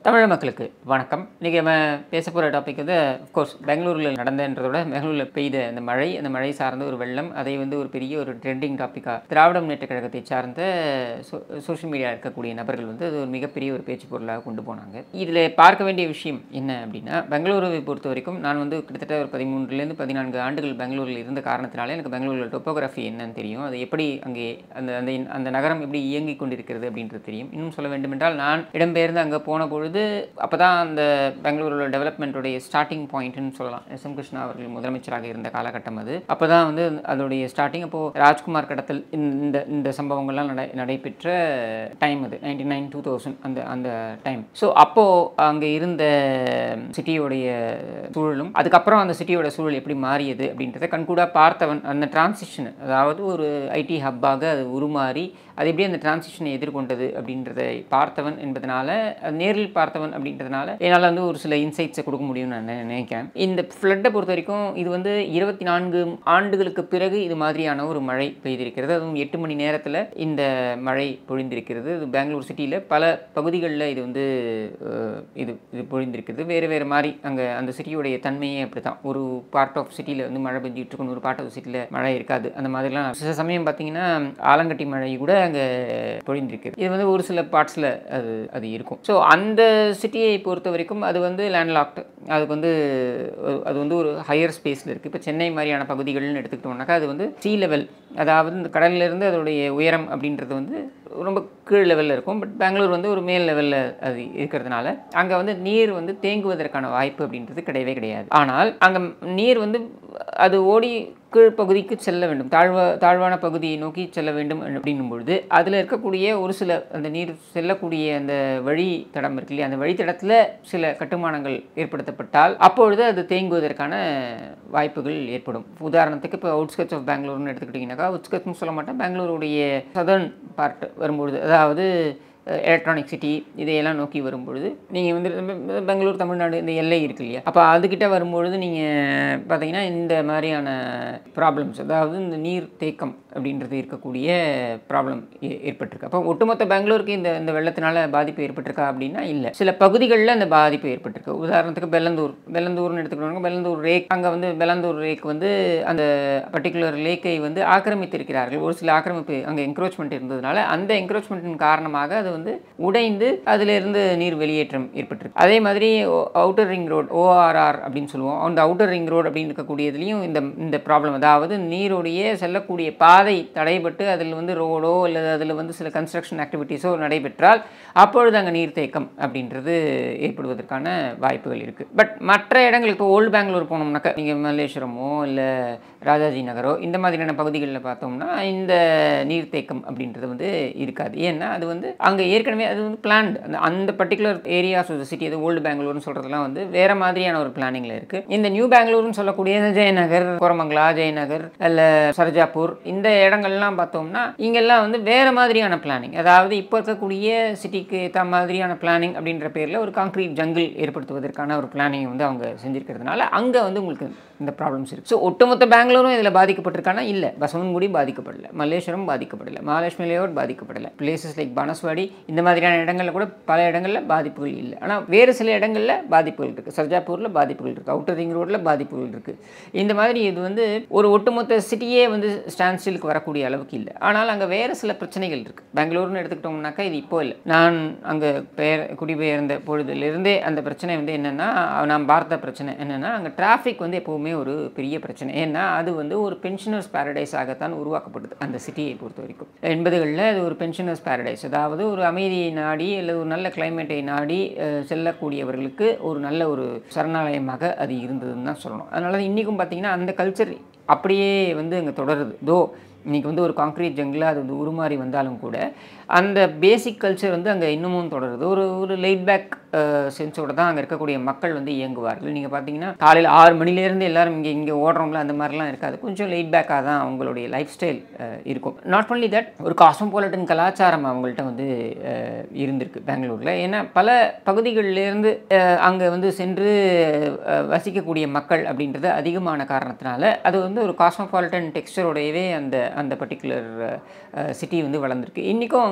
தமிழ் மக்களுக்கு வணக்கம் இன்றைக்கி நம்ம பேச போகிற டாபிக் வந்து கோர்ஸ் பெங்களூரில் நடந்தன்றதோட பெங்களூரில் பெய்த அந்த மழை அந்த மழை சார்ந்த ஒரு வெள்ளம் அதை வந்து ஒரு பெரிய ஒரு ட்ரெண்டிங் டாப்பிக்காக திராவிட முன்னேற்ற கழகத்தை சார்ந்த சோஷியல் மீடியா இருக்கக்கூடிய நபர்கள் வந்து அது ஒரு மிகப்பெரிய ஒரு பேச்சு பொருளாக கொண்டு போனாங்க இதில் பார்க்க வேண்டிய விஷயம் என்ன அப்படின்னா பெங்களூருவை பொறுத்த வரைக்கும் நான் வந்து கிட்டத்தட்ட ஒரு பதிமூன்றுலேருந்து பதினான்கு ஆண்டுகள் பெங்களூரில் இருந்த காரணத்தினால எனக்கு பெங்களூரில் டொப்போகிராஃபி என்னன்னு தெரியும் அது எப்படி அங்கே அந்த அந்த அந்த நகரம் எப்படி இயங்கிக் கொண்டிருக்கிறது அப்படின்றது தெரியும் இன்னும் சொல்ல வேண்டுமென்றால் நான் இடம்பெயர்ந்து அங்கே போன பொழுது அப்போ தான் அந்த பெங்களூரோட டெவலப்மெண்ட்டுடைய ஸ்டார்டிங் பாயிண்ட்னு சொல்லலாம் எஸ் எம் கிருஷ்ணா அவர்கள் முதலமைச்சராக இருந்த காலகட்டம் அது அப்போ தான் வந்து அதோடைய ஸ்டார்டிங் அப்போது ராஜ்குமார் கடத்தல் இந்த இந்த சம்பவங்கள்லாம் நடை நடைபெற்ற டைம் அது நைன்டி நைன் டூ தௌசண்ட் அந்த அந்த டைம் ஸோ அப்போது அங்கே இருந்த சிட்டியோடைய சூழலும் அதுக்கப்புறம் அந்த சிட்டியோட சூழல் எப்படி மாறியது அப்படின்றத கண்கூடாக பார்த்தவன் அந்த டிரான்சிஷன் அதாவது ஒரு ஐடி ஹப்பாக அது உருமாறி அது எப்படி அந்த டிரான்சிஷனை எதிர்கொண்டது அப்படின்றதை பார்த்தவன் என்பதனால அது நேரில் பார்த்தவன் அப்படின்றதுனால என்னால் வந்து ஒரு சில இன்சைட்ஸை கொடுக்க முடியும்னு நான் நினை- நினைக்கிறேன் இந்த ஃப்ளட்டை பொறுத்த வரைக்கும் இது வந்து இருபத்தி நான்கு ஆண்டுகளுக்கு பிறகு இது மாதிரியான ஒரு மழை பெய்திருக்கிறது அதுவும் எட்டு மணி நேரத்தில் இந்த மழை பொழிந்திருக்கிறது இது பெங்களூர் சிட்டியில் பல பகுதிகளில் இது வந்து அஹ், இது இது பொழிந்திருக்கிறது வேறு வேறு மாதிரி அங்கே அந்த சிட்டியுடைய தன்மையே அப்படி தான் ஒரு பார்ட் ஆஃப் சிட்டியில் வந்து மழை பெஞ்சிட்டு இருக்கும் ஒரு பார்ட் ஆஃப் சிட்டியில் மழை இருக்காது அந்த மாதிரிலாம் சில சமயம் பார்த்தீங்கன்னா ஆலங்கட்டி மழை கூட அங்கே பொழிந்திருக்குது இது வந்து ஒரு சில பார்ட்ஸில் அது அது இருக்கும் ஸோ அந்த சிட்டியை பொறுத்த வரைக்கும் அது வந்து லேண்ட்லாக்டு அதுக்கு வந்து அஹ், அது வந்து ஒரு ஹையர் ஸ்பேஸில் இருக்குது இப்போ சென்னை மாதிரியான பகுதிகள்னு எடுத்துக்கிட்டோம்னாக்கா அது வந்து சீ லெவல் அதாவது இந்த கடல்ல இருந்து அதோடைய உயரம் அப்படின்றது வந்து ரொம்ப கீழ் லெவலில் இருக்கும் பட் பெங்களூர் வந்து ஒரு மேல் லெவலில் அது இருக்கிறதுனால அங்கே வந்து நீர் வந்து தேங்குவதற்கான வாய்ப்பு அப்படின்றது கிடையவே கிடையாது ஆனால் அங்கே நீர் வந்து அது ஓடி கீழ் பகுதிக்கு செல்ல வேண்டும் தாழ்வ தாழ்வான பகுதியை நோக்கி செல்ல வேண்டும் அப்படின்னும் பொழுது அதில் இருக்கக்கூடிய ஒரு சில அந்த நீர் செல்லக்கூடிய அந்த வழி தடம் இருக்கு இல்லையா அந்த வழித்தடத்தில் சில கட்டுமானங்கள் ஏற்படுத்தப்பட்டால் அப்பொழுது அது தேங்குவதற்கான வாய்ப்புகள் ஏற்படும் உதாரணத்துக்கு இப்போ அவுட்ஸ்கட்ஸ் ஆஃப் பெங்களூர்னு எடுத்துக்கிட்டிங்கனாக்கா அவுட்ஸ்கட்ஸ்னு சொல்ல மாட்டேன் பெங்களூருடைய சதர்ன் பார்ட் வரும்பொழுது அதாவது எலக்ட்ரானிக் சிட்டி இதையெல்லாம் நோக்கி வரும்பொழுது நீங்கள் வந்து பெ- பெங்களூர் தமிழ்நாடு இந்த எல்லை இருக்கு இல்லையா அப்போ அதுக்கிட்ட வரும்பொழுது நீங்கள் பார்த்தீங்கன்னா இந்த மாதிரியான ப்ராப்ளம்ஸ் அதாவது இந்த நீர் தேக்கம் அப்படின்றது இருக்கக்கூடிய ப்ராப்ளம் ஏற்பட்டிருக்கு அப்போ ஒட்டுமொத்த பெங்களூருக்கு இந்த இந்த வெள்ளத்தினால பாதிப்பு ஏற்பட்டிருக்கா அப்படின்னா இல்லை சில பகுதிகளில் அந்த பாதிப்பு ஏற்பட்டிருக்கு உதாரணத்துக்கு பெல்லந்தூர் பெல்லந்தூர்னு எடுத்துக்கிட்டோம்னா பெல்லந்தூர் லேக் அங்கே வந்து பெல்லந்தூர் லேக் வந்து அந்த பர்டிகுலர் லேக்கை வந்து ஆக்கிரமித்திருக்கிறார்கள் ஒரு சில ஆக்கிரமிப்பு அங்கே என்க்ரோச்மெண்ட் இருந்ததுனால அந்த என்க்ரோச்மெண்ட்டின் காரணமாக அது வந்து உடைந்து அதிலிருந்து நீர் வெளியேற்றம் ஏற்பட்டிருக்கு அதே மாதிரி அவுட்டர் ரிங் ரோட் ஓஆர்ஆர் அப்படின்னு சொல்லுவோம் அந்த அவுட்டர் ரிங் ரோட் அப்படின்னு இருக்கக்கூடியதுலையும் இந்த இந்த ப்ராப்ளம் அதாவது நீருடைய செல்லக்கூடிய பாதை தடைபட்டு அதில் வந்து ரோடோ அல்லது அதில் வந்து சில கன்ஸ்ட்ரக்ஷன் ஆக்டிவிட்டீஸோ நடைபெற்றால் அப்பொழுது அங்கே நீர்த்தேக்கம் அப்படின்றது ஏற்படுவதற்கான வாய்ப்புகள் இருக்குது பட் மற்ற இடங்கள் இப்போ ஓல்டு பெங்களூர் போனோம்னாக்கா நீங்கள் மல்லேஸ்வரமோ இல்லை ராஜாஜி நகரோ இந்த மாதிரியான பகுதிகளில் பார்த்தோம்னா இந்த நீர்த்தேக்கம் அப்படின்றது வந்து இருக்காது ஏன்னா அது வந்து அங்கே ஏற்கனவே அது வந்து பிளான்டு அந்த அந்த பர்டிகுலர் ஏரியாஸ் ஆஃப் சிட்டி அது ஓல்டு பெங்களூர்னு சொல்கிறதுலாம் வந்து வேறு மாதிரியான ஒரு பிளானிங்கில் இருக்குது இந்த நியூ பெங்களூர்னு சொல்லக்கூடிய இந்த ஜெயநகர் கோரமங்கலா ஜெயநகர் இல்லை சர்ஜாப்பூர் இந்த இடங்கள்லாம் பார்த்தோம்னா இங்கெல்லாம் வந்து வேறு மாதிரியான பிளானிங் அதாவது இப்போ இருக்கக்கூடிய சிட்டிக்கு ஏற்ற மாதிரியான பிளானிங் அப்படின்ற பேரில் ஒரு கான்க்ரீட் ஜங்கிள் ஏற்படுத்துவதற்கான ஒரு பிளானிங் வந்து அவங்க செஞ்சுருக்கிறதுனால அங்கே வந்து உங்களுக்கு இந்த ப்ராப்ளம்ஸ் இருக்குது ஸோ ஒட்டுமொத்த பெங்களூரும் இதில் பாதிக்கப்பட்டிருக்கானா இல்லை பசவன்குடி பாதிக்கப்படலை மல்லேஸ்வரம் பாதிக்கப்படலை மகாலட்சுமி லேஅவுட் பாதிக்கப்படலை பிளேசஸ் லைக் பனஸ்வாடி இந்த மாதிரியான இடங்களில் கூட பல இடங்களில் பாதிப்புகள் இல்லை ஆனால் வேறு சில இடங்களில் பாதிப்புகள் இருக்குது சர்ஜாப்பூரில் பாதிப்புகள் இருக்குது அவுட்டர் ரிங் ரோட்டில் பாதிப்புகள் இருக்குது இந்த மாதிரி இது வந்து ஒரு ஒட்டுமொத்த சிட்டியே வந்து ஸ்டாண்ட் ஸ்டிலுக்கு வரக்கூடிய அளவுக்கு இல்லை ஆனால் அங்கே வேறு சில பிரச்சனைகள் இருக்குது பெங்களூர்னு எடுத்துக்கிட்டோம்னாக்கா இது இப்போ இல்லை நான் அங்கே பெயர் குடிபெயர்ந்த பொழுதுலேருந்தே அந்த பிரச்சனை வந்து என்னென்னா நான் பார்த்த பிரச்சனை என்னென்னா அங்கே டிராஃபிக் வந்து எப்போவுமே ஒரு பெரிய பிரச்சனை ஏன்னா அது வந்து ஒரு பென்ஷனர்ஸ் பேரடைஸ் ஆகத்தான் உருவாக்கப்படுது அந்த சிட்டியை பொறுத்த வரைக்கும் எண்பதுகளில் அது ஒரு பென்ஷனர்ஸ் பேரடைஸ் அதாவது ஒரு அமைதியை நாடி அல்லது ஒரு நல்ல கிளைமேட்டை நாடி அஹ், செல்லக்கூடியவர்களுக்கு ஒரு நல்ல ஒரு சரணாலயமாக அது இருந்ததுன்னு தான் சொல்லணும் அதனால தான் இன்றைக்கும் பார்த்தீங்கன்னா அந்த கல்ச்சர் அப்படியே வந்து அங்கே தொடருது தோ இன்றைக்கி வந்து ஒரு கான்க்ரீட் ஜங்கில் அது வந்து உருமாறி வந்தாலும் கூட அந்த பேசிக் கல்ச்சர் வந்து அங்கே இன்னமும் தொடருது ஒரு ஒரு லைட் பேக் சென்ஸோட தான் அங்கே இருக்கக்கூடிய மக்கள் வந்து இயங்குவார்கள் நீங்கள் பார்த்தீங்கன்னா காலையில் ஆறு மணிலேருந்து எல்லாரும் இங்கே இங்கே ஓடுறவங்கள அந்த மாதிரிலாம் இருக்காது கொஞ்சம் லைட் பேக்காக தான் அவங்களுடைய லைஃப் ஸ்டைல் இருக்கும் நாட் ஒன்லி தட் ஒரு காஸ்மோபாலிட்டன் கலாச்சாரம் அவங்கள்ட்ட வந்து அஹ், இருந்திருக்கு பெங்களூரில் ஏன்னா பல பகுதிகளிலேருந்து அங்கே வந்து சென்று அஹ், வசிக்கக்கூடிய மக்கள் அப்படின்றது அதிகமான காரணத்தினால அது வந்து ஒரு காஸ்மோபாலிட்டன் டெக்ஸ்டரோடையவே அந்த அந்த பர்டிகுலர் சிட்டி வந்து வளர்ந்துருக்கு இன்றைக்கும்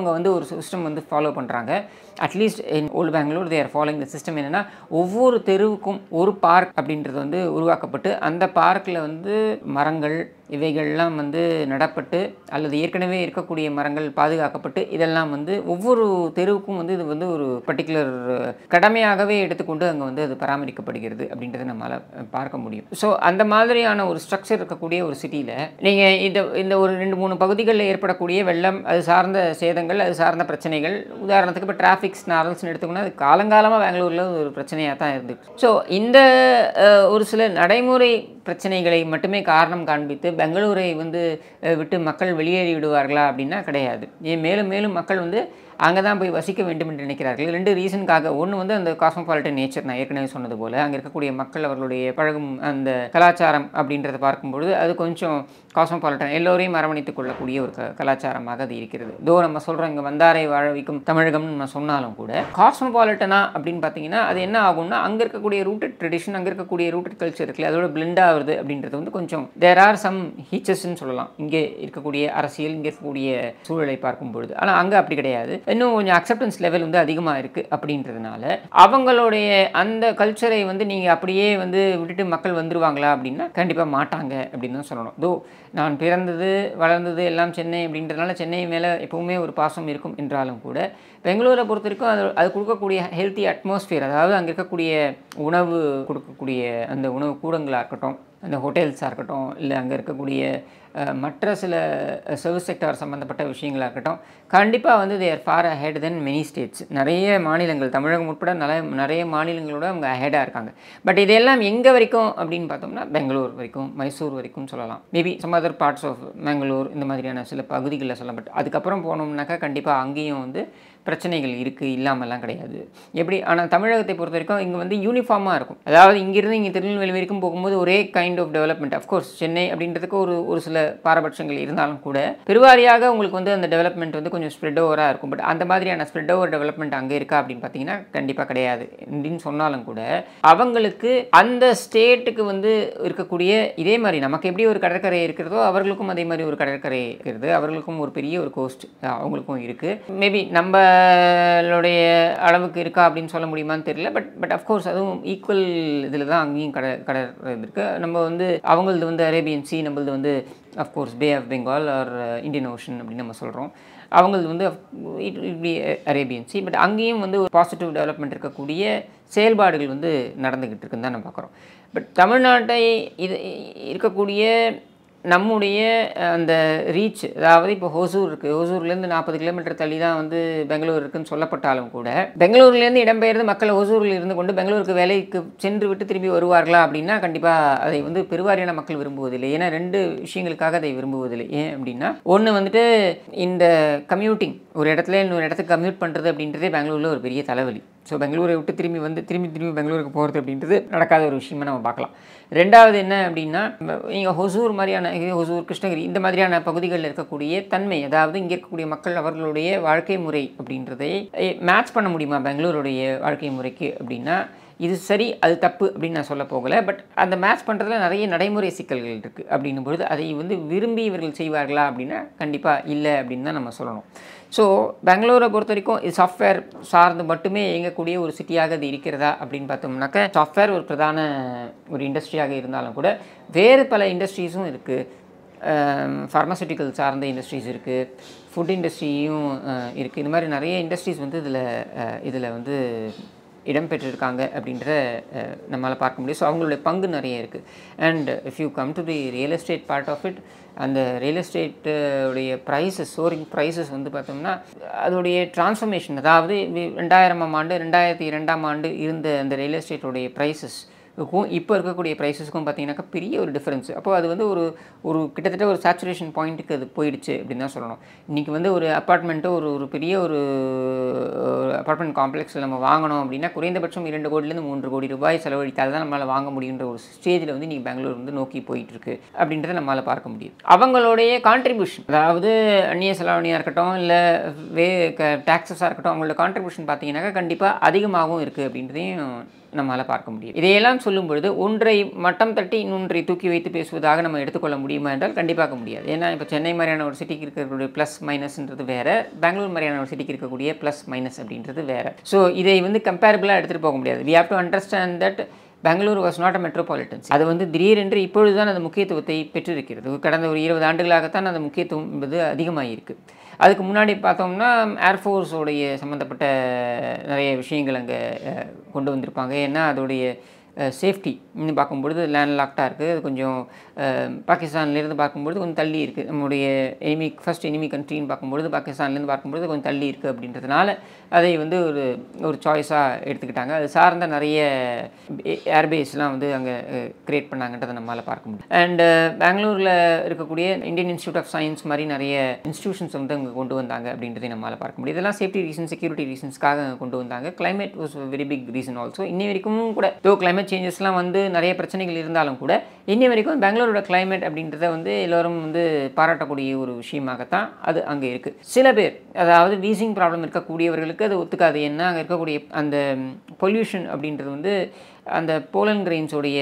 அவங்க வந்து ஒரு சிஸ்டம் வந்து ஃபாலோ பண்ணுறாங்க at least in old Bangalore they're following the system என்னென்னா ஒவ்வொரு தெருவுக்கும் ஒரு பார்க் அப்படின்றது வந்து உருவாக்கப்பட்டு அந்த பார்க்கில் வந்து மரங்கள் இவைகள்லாம் வந்து நடப்பட்டு அல்லது ஏற்கனவே இருக்கக்கூடிய மரங்கள் பாதுகாக்கப்பட்டு இதெல்லாம் வந்து ஒவ்வொரு தெருவுக்கும் வந்து இது வந்து ஒரு பர்டிகுலர் கடமையாகவே எடுத்துக்கொண்டு அங்கே வந்து அது பராமரிக்கப்படுகிறது அப்படின்றத நம்மளால் பார்க்க முடியும் ஸோ அந்த மாதிரியான ஒரு ஸ்ட்ரக்சர் இருக்கக்கூடிய ஒரு சிட்டியில் நீங்கள் இந்த இந்த ஒரு ரெண்டு மூணு பகுதிகளில் ஏற்படக்கூடிய வெள்ளம் அது சார்ந்த சேதங்கள் அது சார்ந்த பிரச்சனைகள் உதாரணத்துக்கு இப்போ டிராஃபிக் ஸ்னாரல்ஸ்னு எடுத்துக்கோன்னா அது காலங்காலமாக பெங்களூரில் ஒரு பிரச்சனையாக தான் இருந்துச்சு ஸோ இந்த அஹ், ஒரு சில நடைமுறை பிரச்சனைகளை மட்டுமே காரணம் காண்பித்து பெங்களூரை வந்து அஹ், விட்டு மக்கள் வெளியேறி விடுவார்களா அப்படின்னா கிடையாது ஏன் மேலும் மேலும் மக்கள் வந்து அங்கே தான் போய் வசிக்க வேண்டும் என்று நினைக்கிறார்கள் ரெண்டு ரீசனுக்காக ஒன்று வந்து அந்த காஸ்மோபாலிட்டன் நேச்சர் நான் ஏற்கனவே சொன்னது போல் அங்கே இருக்கக்கூடிய மக்கள் அவர்களுடைய பழகும் அந்த கலாச்சாரம் அப்படின்றத பார்க்கும்பொழுது அது கொஞ்சம் காஸ்மோபாலிட்டன் எல்லோரையும் அரவணைத்துக் கொள்ளக்கூடிய ஒரு க கலாச்சாரமாக அது இருக்கிறது தோ நம்ம சொல்கிறோம் இங்கே வந்தாரை வாழ வைக்கும் தமிழகம்னு நம்ம சொன்னாலும் கூட காஸ்மோபாலிட்டனா அப்படின்னு பார்த்தீங்கன்னா அது என்ன ஆகும்னா அங்கே இருக்கக்கூடிய ரூட்டட் ட்ரெடிஷன் அங்கே இருக்கக்கூடிய ரூட்டட் கல்ச்சர் இருக்குல்ல அதோட blend ஆகுது அப்படின்றது வந்து கொஞ்சம் தேர் ஆர் சம் ஹீச்சஸ்ன்னு சொல்லலாம் இங்கே இருக்கக்கூடிய அரசியல் இங்கே இருக்கக்கூடிய சூழலை பார்க்கும் பொழுது ஆனால் அங்கே அப்படி கிடையாது இன்னும் கொஞ்சம் அக்செப்டன்ஸ் லெவல் வந்து அதிகமாக இருக்குது அப்படின்றதுனால அவங்களுடைய அந்த கல்ச்சரை வந்து நீங்கள் அப்படியே வந்து விட்டுட்டு மக்கள் வந்துருவாங்களா அப்படின்னா கண்டிப்பாக மாட்டாங்க அப்படின்னு தான் சொல்லணும் தோ நான் பிறந்தது வளர்ந்தது எல்லாம் சென்னை அப்படின்றதுனால சென்னை மேலே எப்பவுமே ஒரு பாசம் இருக்கும் என்றாலும் கூட பெங்களூரை பொறுத்த வரைக்கும் அது அது கொடுக்கக்கூடிய ஹெல்த்தி அட்மாஸ்பியர் அதாவது அங்கே இருக்கக்கூடிய உணவு கொடுக்கக்கூடிய அந்த உணவு கூடங்களாக இருக்கட்டும் அந்த ஹோட்டல்ஸாக இருக்கட்டும் இல்லை அங்கே இருக்கக்கூடிய அஹ், மற்ற சில சர்வீஸ் செக்டார் சம்மந்தப்பட்ட விஷயங்களாக இருக்கட்டும் கண்டிப்பாக வந்து they're far ahead then many states நிறைய மாநிலங்கள் தமிழகம் உட்பட நிறைய நிறைய மாநிலங்களோட அவங்க அஹெடாக இருக்காங்க பட் இதெல்லாம் எங்கே வரைக்கும் அப்படின்னு பார்த்தோம்னா பெங்களூர் வரைக்கும் மைசூர் வரைக்கும் சொல்லலாம் maybe some other parts of Bangalore இந்த மாதிரியான சில பகுதிகளில் சொல்லலாம் பட் அதுக்கப்புறம் போனோம்னாக்கா கண்டிப்பாக அங்கேயும் வந்து பிரச்சனைகள் இருக்குது இல்லாமல்லாம் கிடையாது எப்படி ஆனால் தமிழகத்தை பொறுத்த வரைக்கும் இங்கே வந்து யூனிஃபார்மாக இருக்கும் அதாவது இங்கிருந்து இங்கே திருநெல்வேலி வரைக்கும் போகும்போது ஒரே kind of development of course Chennai அப்படின்றதுக்கு ஒரு ஒரு சில பாரபட்சங்கள் இருந்தாலும் கூட பெருவாரியாக உங்களுக்கு வந்து அந்த டெவலப்மெண்ட் வந்து கொஞ்சம் ஸ்ப்ரெட் ஓவராக இருக்கும் பட் அந்த மாதிரியான ஸ்ப்ரெட் ஓவர் டெவலப்மெண்ட் அங்கே இருக்கா அப்படின்னு பார்த்தீங்கன்னா கண்டிப்பாக கிடையாது அப்படின்னு சொன்னாலும் கூட அவங்களுக்கு அந்த ஸ்டேட்டுக்கு வந்து இருக்கக்கூடிய இதே மாதிரி நமக்கு எப்படி ஒரு கடற்கரை இருக்கிறதோ அவர்களுக்கும் அதே மாதிரி ஒரு கடற்கரை இருக்கிறது அவர்களுக்கும் ஒரு பெரிய ஒரு கோஸ்ட் அவங்களுக்கும் இருக்குது மேபி நம்மளுடைய அளவுக்கு இருக்கா அப்படின்னு சொல்ல முடியுமான்னு தெரியல பட் பட் அஃப்கோர்ஸ் அதுவும் ஈக்குவல் இதில் தான் அங்கேயும் கடை கடை இருக்குது நம்ம வந்து அவங்களது வந்து அரேபியன் சி நம்மளது வந்து of course Bay of Bengal or Indian Ocean அப்படின்னு நம்ம சொல்கிறோம் அவங்களது வந்து it be Arabian Sea but அங்கேயும் வந்து ஒரு பாசிட்டிவ் டெவலப்மெண்ட் இருக்கக்கூடிய செயல்பாடுகள் வந்து நடந்துக்கிட்டு இருக்குன்னு தான் நம்ம பார்க்குறோம் பட் தமிழ்நாட்டை இது இருக்கக்கூடிய நம்முடைய அஹ், அந்த ரீச் அதாவது இப்போ ஹோசூர் இருக்குது ஹோசூர்லேருந்து நாற்பது கிலோமீட்டர் தள்ளி தான் வந்து பெங்களூர் இருக்குன்னு சொல்லப்பட்டாலும் கூட பெங்களூர்லேருந்து இடம்பெயர்ந்து மக்கள் ஹோசூரில் இருந்து கொண்டு பெங்களூருக்கு வேலைக்கு சென்று விட்டு திரும்பி வருவார்களா அப்படின்னா கண்டிப்பாக அதை வந்து பெருவாரியான மக்கள் விரும்புவதில்லை ஏன்னா ரெண்டு விஷயங்களுக்காக அதை விரும்புவதில்லை ஏன் அப்படின்னா ஒன்று வந்துட்டு இந்த கம்யூட்டிங் ஒரு இடத்துல இன்னொரு இடத்துக்கு கம்யூட் பண்ணுறது அப்படின்றதே பெங்களூரில் ஒரு பெரிய தலைவலி ஸோ பெங்களூரை விட்டு திரும்பி வந்து திரும்பி திரும்பி பெங்களூருக்கு போகிறது அப்படின்றது நடக்காத ஒரு விஷயமா நம்ம பார்க்கலாம் ரெண்டாவது என்ன அப்படின்னா நீங்கள் ஹொசூர் மாதிரியான இது ஹொசூர் கிருஷ்ணகிரி இந்த மாதிரியான பகுதிகளில் இருக்கக்கூடிய தன்மை அதாவது இங்கே இருக்கக்கூடிய மக்கள் அவர்களுடைய வாழ்க்கை முறை அப்படின்றதை மேட்ச் பண்ண முடியுமா பெங்களூருடைய வாழ்க்கை முறைக்கு அப்படின்னா இது சரி அது தப்பு அப்படின்னு நான் சொல்ல போகலை பட் அந்த மேட்ச் பண்ணுறதுல நிறைய நடைமுறை சிக்கல்கள் இருக்குது அப்படின்னும் பொழுது அதை வந்து விரும்பி இவர்கள் செய்வார்களா அப்படின்னா கண்டிப்பாக இல்லை அப்படின்னு தான் நம்ம சொல்லணும் ஸோ பெங்களூரை பொறுத்த வரைக்கும் இது சாஃப்ட்வேர் சார்ந்து மட்டுமே இயங்கக்கூடிய ஒரு சிட்டியாக இது இருக்கிறதா அப்படின்னு பார்த்தோம்னாக்க சாஃப்ட்வேர் ஒரு பிரதான ஒரு இண்டஸ்ட்ரியாக இருந்தாலும் கூட வேறு பல இண்டஸ்ட்ரீஸும் இருக்குது ஃபார்மசூட்டிக்கல் சார்ந்த இண்டஸ்ட்ரீஸ் இருக்குது ஃபுட் இண்டஸ்ட்ரியும் இருக்குது இந்த மாதிரி நிறைய இண்டஸ்ட்ரீஸ் வந்து இதில் இதில் வந்து இடம்பெற்றிருக்காங்க அப்படின்ற அஹ், நம்மால் பார்க்க முடியும் ஸோ அவங்களுடைய பங்கு நிறைய இருக்குது and if you come to the real estate part of it அந்த ரியல் எஸ்டேட் உடைய ப்ரைஸஸ் சோரிங் ப்ரைஸஸ் வந்து பார்த்தோம்னா அதோடைய டிரான்ஸ்ஃபர்மேஷன் அதாவது வி- ரெண்டாயிரமாம் ஆண்டு ரெண்டாயிரத்தி இரண்டாம் ஆண்டு இருந்த அந்த ரியல் எஸ்டேட்டோடைய ப்ரைஸஸ் க்கும் இப்போ இருக்கக்கூடிய ப்ரைஸஸ்க்கும் பார்த்தீங்கன்னாக்கா பெரிய ஒரு டிஃப்ரென்ஸ் அப்போ அது வந்து ஒரு ஒரு கிட்டத்தட்ட ஒரு சேச்சுரேஷன் பாயிண்ட்டுக்கு அது போயிடுச்சு அப்படின்னு தான் சொல்லணும் இன்றைக்கி வந்து ஒரு அப்பார்ட்மெண்ட்டோ ஒரு ஒரு பெரிய ஒரு அப்பார்ட்மெண்ட் காம்ப்ளெக்ஸில் நம்ம வாங்கணும் அப்படின்னா குறைந்தபட்சம் இரண்டு கோடியிலேருந்து மூன்று கோடி ரூபாய் செலவழித்தால் தான் நம்மளால் வாங்க முடியுன்ற ஒரு ஸ்டேஜில் வந்து இன்றைக்கி பெங்களூர் வந்து நோக்கி போயிட்டு இருக்கு அப்படின்றத நம்மளால் பார்க்க முடியுது அவங்களுடைய கான்ட்ரிபியூஷன் அதாவது அந்நிய செலவணியாக இருக்கட்டும் இல்லை வே க டேக்ஸஸாக இருக்கட்டும் அவங்களோட கான்ட்ரிபியூஷன் பார்த்தீங்கன்னாக்கா கண்டிப்பாக அதிகமாகவும் இருக்குது அப்படின்றதையும் நம்மளால் பார்க்க முடியும் இதையெல்லாம் சொல்லும் பொழுது ஒன்றை மட்டம் தட்டி இன்னொன்றை தூக்கி வைத்து பேசுவதாக நம்ம எடுத்துக்கொள்ள முடியுமா என்றால் கண்டிப்பாக முடியாது ஏன்னா இப்போ சென்னை மாதிரியான ஒரு சிட்டிக்கு இருக்கக்கூடிய ப்ளஸ் மைனஸ்ன்றது வேற பெங்களூர் மாதிரியான ஒரு சிட்டிக்கு இருக்கக்கூடிய ப்ளஸ் மைனஸ் அப்படின்றது வேற ஸோ இதை வந்து கம்பேரபிளாக எடுத்துகிட்டு போக முடியாது we have to understand that Bangalore was not a metropolitans அது வந்து திடீரென்று இப்பொழுது தான் அந்த முக்கியத்துவத்தை பெற்றிருக்கிறது கடந்த ஒரு இருபது ஆண்டுகளாகத்தான் அந்த முக்கியத்துவம் என்பது அதிகமாகிருக்கு அதுக்கு முன்னாடி பார்த்தோம்னா ஏர்ஃபோர்ஸோடைய சம்மந்தப்பட்ட நிறைய விஷயங்கள் அங்கே கொண்டு வந்திருப்பாங்க ஏன்னா அதோடைய சேஃப்டி இன்னும் பார்க்கும்பொழுது லேண்ட் லாக்டாக இருக்குது அது கொஞ்சம் பாகிஸ்தான்லேருந்து பார்க்கும்பொழுது கொஞ்சம் தள்ளி இருக்குது நம்முடைய எனிமி ஃபர்ஸ்ட் எனிமி கண்ட்ரின்னு பார்க்கும்பொழுது பாகிஸ்தான்லேருந்து பார்க்கும்பொழுது கொஞ்சம் தள்ளி இருக்குது அப்படின்றதுனால அதை வந்து ஒரு ஒரு சாய்ஸாக எடுத்துக்கிட்டாங்க அது சார்ந்த நிறைய ஏர்பேஸ்லாம் வந்து அங்கே க்ரியேட் பண்ணாங்கன்றதை நம்மளால் பார்க்க முடியும் அண்டு பெங்களூரில் இருக்கக்கூடிய இந்தியன் இன்ஸ்டியூட் ஆஃப் சயின்ஸ் மாதிரி நிறைய இன்ஸ்டியூஷன்ஸ் வந்து அங்கே கொண்டு வந்தாங்க அப்படின்றதை நம்மளால் பார்க்க முடியும் இதெல்லாம் சேஃப்டி ரீசன் செக்யூரிட்டி ரீசன்ஸ்க்காக கொண்டு வந்தாங்க climate was very big reason also இன்னி வரைக்கும் கூட தோ கிளைமேட் சேஞ்சஸ்லாம் வந்து நிறைய பிரச்சனைகள் இருந்தாலும் கூட இன்னி வரைக்கும் பெங்களூரோட கிளைமேட் அப்படின்றத வந்து எல்லோரும் வந்து பாராட்டக்கூடிய ஒரு விஷயமாகத்தான் அது அங்கே இருக்குது சில பேர் அதாவது வீசிங் ப்ராப்ளம் இருக்கக்கூடியவர்களுக்கு அது ஒத்துக்காது ஏன்னா அங்கே இருக்கக்கூடிய அந்த பொல்யூஷன் அப்படின்றது வந்து அந்த போலன் கிரெயின்ஸோடைய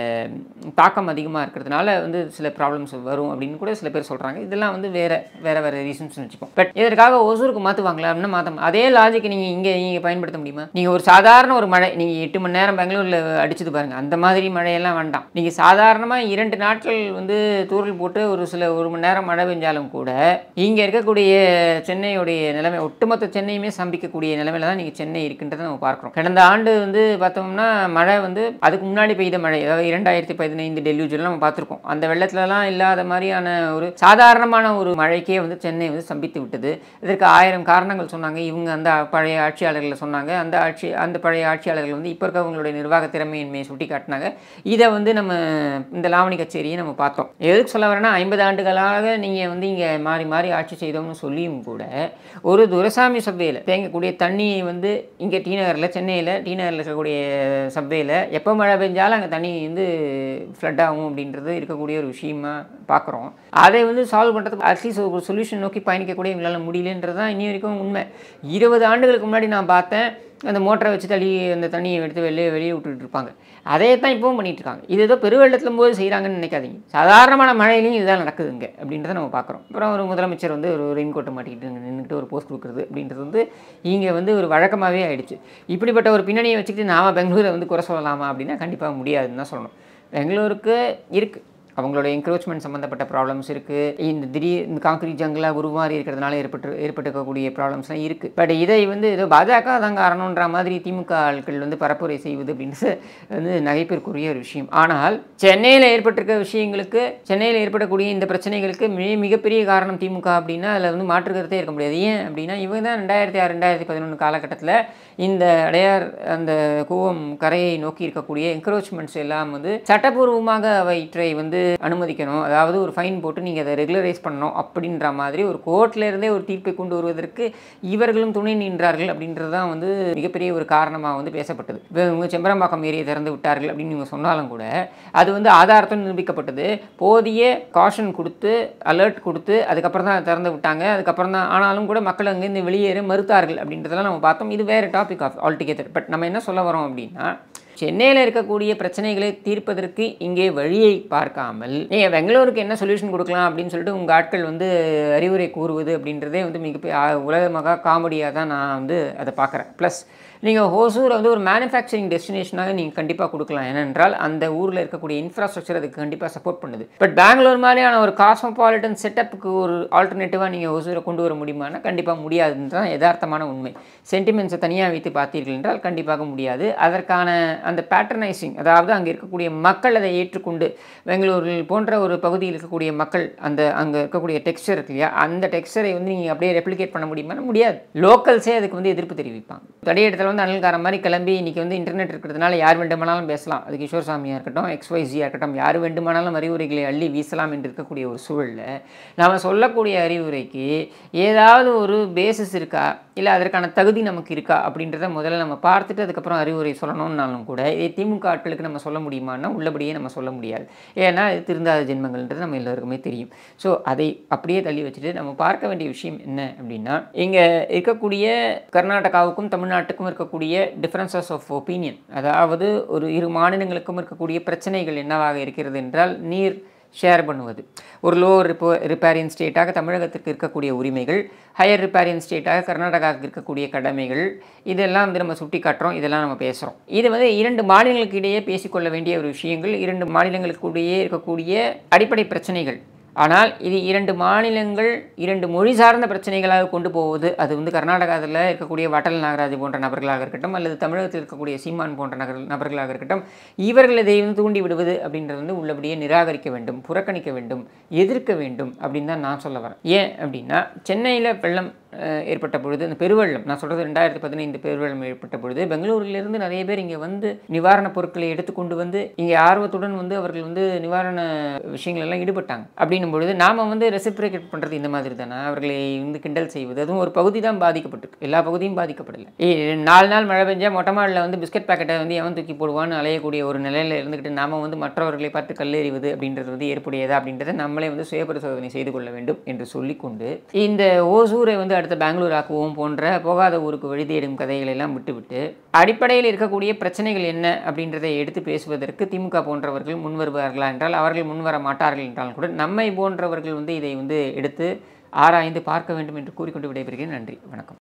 தாக்கம் அதிகமாக இருக்கிறதுனால வந்து சில ப்ராப்ளம்ஸ் வரும் அப்படின்னு கூட சில பேர் சொல்கிறாங்க இதெல்லாம் வந்து வேறு வேறு வேறு ரீசன்ஸ் வச்சுப்போம் பட் இதற்காக ஒசூருக்கு மாற்றுவாங்களா அப்படின்னா மாற்ற அதே லாஜிக் நீங்கள் இங்கே நீங்கள் பயன்படுத்த முடியுமா நீங்கள் ஒரு சாதாரண ஒரு மழை நீங்கள் எட்டு மணி நேரம் பெங்களூரில் அடிச்சது பாருங்கள் அந்த மாதிரி மழையெல்லாம் வேண்டாம் நீங்கள் சாதாரணமாக இரண்டு நாட்கள் வந்து தூரல் போட்டு ஒரு சில ஒரு மணி நேரம் மழை பெஞ்சாலும் கூட இங்கே இருக்கக்கூடிய சென்னையுடைய நிலைமை ஒட்டுமொத்த சென்னையுமே சம்பிக்கக்கூடிய நிலைமையில தான் நீங்கள் சென்னை இருக்குன்றதை நம்ம பார்க்குறோம் கடந்த ஆண்டு வந்து பார்த்தோம்னா மழை வந்து அதுக்கு முன்னாடி பெய்த மழை அதாவது இரண்டாயிரத்தி பதினைந்து டெல்யூஜில் நம்ம பார்த்துருக்கோம் அந்த வெள்ளத்துலலாம் இல்லாத மாதிரியான ஒரு சாதாரணமான ஒரு மழைக்கே வந்து சென்னை வந்து சம்பித்து விட்டது இதற்கு ஆயிரம் காரணங்கள் சொன்னாங்க இவங்க அந்த பழைய ஆட்சியாளர்களை சொன்னாங்க அந்த ஆட்சி அந்த பழைய ஆட்சியாளர்கள் வந்து இப்போ இருக்கவங்களுடைய நிர்வாக திறமையின்மையை சுட்டி காட்டினாங்க இதை வந்து நம்ம இந்த லாவணி கச்சேரியை நம்ம பார்த்தோம் எதுக்கு சொல்ல வரேன்னா ஐம்பது ஆண்டுகளாக நீங்கள் வந்து இங்கே மாறி மாறி ஆட்சி செய்தோம்னு சொல்லியும் கூட ஒரு துரசாமி சப்வேல தேங்கக்கூடிய தண்ணியை வந்து இங்கே டி நகரில் சென்னையில் டி நகரில் இருக்கக்கூடிய சப்வேல எப்போ மழை பெஞ்சாலும் அங்கே தண்ணி வந்து ஃப்ளட் ஆகும் அப்படின்றது இருக்கக்கூடிய ஒரு விஷயமா பார்க்குறோம் அதை வந்து சால்வ் பண்ணுறதுக்கு அட்லீஸ்ட் ஒரு சொல்யூஷன் நோக்கி பயணிக்கக்கூடிய எங்களால் முடியலன்றது தான் இன்னி வரைக்கும் உண்மை இருபது ஆண்டுகளுக்கு முன்னாடி நான் பார்த்தேன் அந்த மோட்டரை வச்சு தள்ளி அந்த தண்ணியை எடுத்து வெளியே வெளியே விட்டுட்டு இருப்பாங்க அதே தான் இப்போவும் பண்ணிட்டு இருக்காங்க இது ஏதோ பெருவெள்ளத்திலும் போது செய்கிறாங்கன்னு நினைக்காதீங்க சாதாரணமான மழையிலையும் இதுதான் நடக்குதுங்க அப்படின்றத நம்ம பார்க்குறோம் அப்புறம் ஒரு முதலமைச்சர் வந்து ஒரு ரெயின் கோட்டை மாட்டிக்கிட்டு நின்றுட்டு ஒரு போஸ்ட் கொடுக்குறது அப்படின்றது வந்து இங்கே வந்து ஒரு வழக்கமாகவே ஆயிடுச்சு இப்படிப்பட்ட ஒரு பின்னணியை வச்சுக்கிட்டு நாம பெங்களூரை வந்து குறை சொல்லலாமா அப்படின்னா கண்டிப்பாக முடியாதுன்னு தான் சொல்லணும் பெங்களூருக்கு இருக்குது அவங்களோட என்க்ரோச்மெண்ட் சம்மந்தப்பட்ட ப்ராப்ளம்ஸ் இருக்குது இந்த திடீர் இந்த காங்கிரீட் ஜங்கிளாக உருமாறி இருக்கிறதுனால ஏற்பட்டு ஏற்பட்டுக்கக்கூடிய ப்ராப்ளம்ஸ்லாம் இருக்குது பட் இதை வந்து ஏதோ பாஜக தான் காரணன்ற மாதிரி திமுக ஆட்கள் வந்து பரப்புரை செய்வது அப்படின்றது வந்து நகைப்பிற்குரிய ஒரு விஷயம் ஆனால் சென்னையில் ஏற்பட்டிருக்க விஷயங்களுக்கு சென்னையில் ஏற்படக்கூடிய இந்த பிரச்சனைகளுக்கு மிக மிகப்பெரிய காரணம் திமுக அப்படின்னா அதில் வந்து மாற்று கருத்தே இருக்க முடியாது ஏன் அப்படின்னா இவங்க தான் ரெண்டாயிரத்தி ஆறு ரெண்டாயிரத்தி பதினொன்று காலகட்டத்தில் இந்த அடையார் அந்த கூவம் கரையை நோக்கி இருக்கக்கூடிய என்க்ரோச்மெண்ட்ஸ் எல்லாம் வந்து சட்டபூர்வமாக அவற்றை வந்து அனுமதிக்கணும் அதாவது ஒரு ஃபைன் போட்டு நீங்கள் அதை ரெகுலரைஸ் பண்ணணும் அப்படின்ற மாதிரி ஒரு கோர்ட்ல இருந்தே ஒரு தீர்ப்பை கொண்டு வருவதற்கு இவர்களும் துணை நின்றார்கள் அப்படின்றது தான் வந்து மிகப்பெரிய ஒரு காரணமாக வந்து பேசப்பட்டது இப்போ இவங்க செம்பரம்பாக்கம் ஏரியை திறந்து விட்டார்கள் அப்படின்னு இவங்க சொன்னாலும் கூட அது வந்து ஆதாரத்துடன் நிரூபிக்கப்பட்டது போதிய காஷன் கொடுத்து அலர்ட் கொடுத்து அதுக்கப்புறம் தான் திறந்து விட்டாங்க அதுக்கப்புறம் தான் ஆனாலும் கூட மக்கள் அங்கேருந்து வெளியேற மறுத்தார்கள் அப்படின்றதெல்லாம் நம்ம பார்த்தோம் இது வேறு டாபிக் ஆஃப் ஆல்டுகெதர் பட் நம்ம என்ன சொல்ல வரோம் அப்படின்னா சென்னையில் இருக்கக்கூடிய பிரச்சனைகளை தீர்ப்பதற்கு இங்கே வழியை பார்க்காமல் நீங்கள் பெங்களூருக்கு என்ன சொல்யூஷன் கொடுக்கலாம் அப்படின்னு சொல்லிட்டு உங்கள் ஆட்கள் வந்து அறிவுரை கூறுவது அப்படின்றதே வந்து மிகப்பெரிய உலகமாக காமெடியாக தான் நான் வந்து அதை பார்க்குறேன் ப்ளஸ் நீங்கள் ஹோசூரை வந்து ஒரு மேனுஃபேக்சரிங் டெஸ்டினேஷனாக நீங்கள் கண்டிப்பாக கொடுக்கலாம் ஏனென்றால் அந்த ஊரில் இருக்கக்கூடிய இன்ஃப்ராஸ்ட்ரக்சர் அதுக்கு கண்டிப்பாக சப்போர்ட் பண்ணுது பட் பெங்களூர் மாதிரியான ஒரு காஸ்மோபாலிட்டன் செட்டப்புக்கு ஒரு ஆல்டர்னேட்டிவாக நீங்கள் ஹோசூரை கொண்டு வர முடியுமானா கண்டிப்பாக முடியாதுன்னு தான் யதார்த்தமான உண்மை சென்டிமெண்ட்ஸை தனியாக வைத்து பார்த்தீர்கள் என்றால் கண்டிப்பாக முடியாது அதற்கான அந்த பேட்டர்னைசிங் அதாவது அங்கே இருக்கக்கூடிய மக்கள் அதை ஏற்றுக்கொண்டு பெங்களூரில் போன்ற ஒரு பகுதியில் இருக்கக்கூடிய மக்கள் அந்த அங்கே இருக்கக்கூடிய டெக்ஸ்டர் இருக்கு இல்லையா அந்த டெக்ஸ்டரை வந்து நீங்கள் அப்படியே ரெப்ளிகேட் பண்ண முடியுமா முடியாது லோக்கல்ஸே அதுக்கு வந்து எதிர்ப்பு தெரிவிப்பாங்க தடையிடத்தில் வந்து அனல்கார மாதிரி கிளம்பி இன்றைக்கி வந்து இன்டர்நெட் இருக்கிறதுனால யார் வேண்டுமானாலும் பேசலாம் அது கிஷோர் சாமியாக இருக்கட்டும் எக்ஸ்ஒய்சியாக இருக்கட்டும் யார் வேண்டுமானாலும் அறிவுரைகளை அள்ளி வீசலாம் என்று இருக்கக்கூடிய ஒரு சூழலில் நாம் சொல்லக்கூடிய அறிவுரைக்கு ஏதாவது ஒரு பேசிஸ் இருக்கா இல்லை அதற்கான தகுதி நமக்கு இருக்கா அப்படின்றத முதல்ல நம்ம பார்த்துட்டு அதுக்கப்புறம் அறிவுரை சொல்லணும்னாலும் கூட இதே திமுக ஆட்களுக்கு நம்ம சொல்ல முடியுமான்னா உள்ளபடியே நம்ம சொல்ல முடியாது ஏன்னா இது திருந்தாத ஜென்மங்கள்ன்றது நம்ம எல்லாருக்குமே தெரியும் ஸோ அதை அப்படியே தள்ளி வச்சுட்டு நம்ம பார்க்க வேண்டிய விஷயம் என்ன அப்படின்னா இங்கே இருக்கக்கூடிய கர்நாடகாவுக்கும் தமிழ்நாட்டுக்கும் இருக்க இருக்கக்கூடிய டிஃப்ரென்சஸ் ஆஃப் ஒப்பீனியன் அதாவது ஒரு இரு மாநிலங்களுக்கும் இருக்கக்கூடிய பிரச்சனைகள் என்னவாக இருக்கிறது என்றால் நீர் ஷேர் பண்ணுவது ஒரு லோ ரிப்போ ரிப்பேரியன் ஸ்டேட்டாக தமிழகத்திற்கு இருக்கக்கூடிய உரிமைகள் ஹையர் ரிப்பேரியன் ஸ்டேட்டாக கர்நாடகாவுக்கு இருக்கக்கூடிய கடமைகள் இதெல்லாம் வந்து நம்ம சுட்டி காட்டுறோம் இதெல்லாம் நம்ம பேசுகிறோம் இது வந்து இரண்டு மாநிலங்களுக்கு இடையே பேசிக்கொள்ள வேண்டிய ஒரு விஷயங்கள் இரண்டு மாநிலங்களுக்கிடையே இருக்கக்கூடிய அடிப்படை பிரச்சனைகள் ஆனால் இது இரண்டு மாநிலங்கள் இரண்டு மொழி சார்ந்த பிரச்சனைகளாக கொண்டு போவது அது வந்து கர்நாடகாவில் இருக்கக்கூடிய வட்டல் நாகராஜ் போன்ற நபர்களாக இருக்கட்டும் அல்லது தமிழகத்தில் இருக்கக்கூடிய சீமான் போன்ற நகர் நபர்களாக இருக்கட்டும் இவர்கள் இதை வந்து தூண்டி விடுவது அப்படின்றது வந்து உள்ளபடியே நிராகரிக்க வேண்டும் புறக்கணிக்க வேண்டும் எதிர்க்க வேண்டும் அப்படின்னு தான் நான் சொல்ல வரேன் ஏன் அப்படின்னா சென்னையில் வெள்ளம் அஹ், ஏற்பட்ட பொழுது இந்த பெருவெள்ளம் நான் சொல்கிறது ரெண்டாயிரத்தி பதினைந்து பெருவெள்ளம் ஏற்பட்ட பொழுது பெங்களூரிலிருந்து நிறைய பேர் இங்கே வந்து நிவாரணப் பொருட்களை எடுத்துக்கொண்டு வந்து இங்கே ஆர்வத்துடன் வந்து அவர்கள் வந்து நிவாரண விஷயங்கள் எல்லாம் ஈடுபட்டாங்க அப்படின்னும் பொழுது நாம் வந்து ரெசிப்ரேட் பண்ணுறது இந்த மாதிரி தானே அவர்களை வந்து கிண்டல் செய்வது அதுவும் ஒரு பகுதி தான் பாதிக்கப்பட்டிருக்கு எல்லா பகுதியும் பாதிக்கப்படலை ஏ, நாலு நாள் மழை பெஞ்சா மொட்டை மாடியில் வந்து பிஸ்கட் பாக்கெட்டை வந்து எவன் தூக்கி போடுவான்னு அலையக்கூடிய ஒரு நிலையில் இருந்துக்கிட்டு நாம வந்து மற்றவர்களை பார்த்து கல்லெறிவது அப்படின்றது வந்து ஏற்புடையதா அப்படின்றத நம்மளே வந்து சுய பரிசோதனை செய்து கொள்ள வேண்டும் என்று சொல்லிக்கொண்டு இந்த ஓசூரை வந்து அடுத்த பெங்களூர் ஆக்குவோம் போன்ற போகாத ஊருக்கு வழி தேடும் கதைகளை எல்லாம் விட்டுவிட்டு அடிப்படையில் இருக்கக்கூடிய பிரச்சனைகள் என்ன அப்படின்றதை எடுத்து பேசுவதற்கு திமுக போன்றவர்கள் முன் வருவார்களா என்றால் அவர்கள் முன்வர மாட்டார்கள் என்றால் கூட நம்மை போன்றவர்கள் வந்து இதை வந்து எடுத்து ஆராய்ந்து பார்க்க வேண்டும் என்று கூறிக்கொண்டு விடைபெறுகிறேன் நன்றி வணக்கம்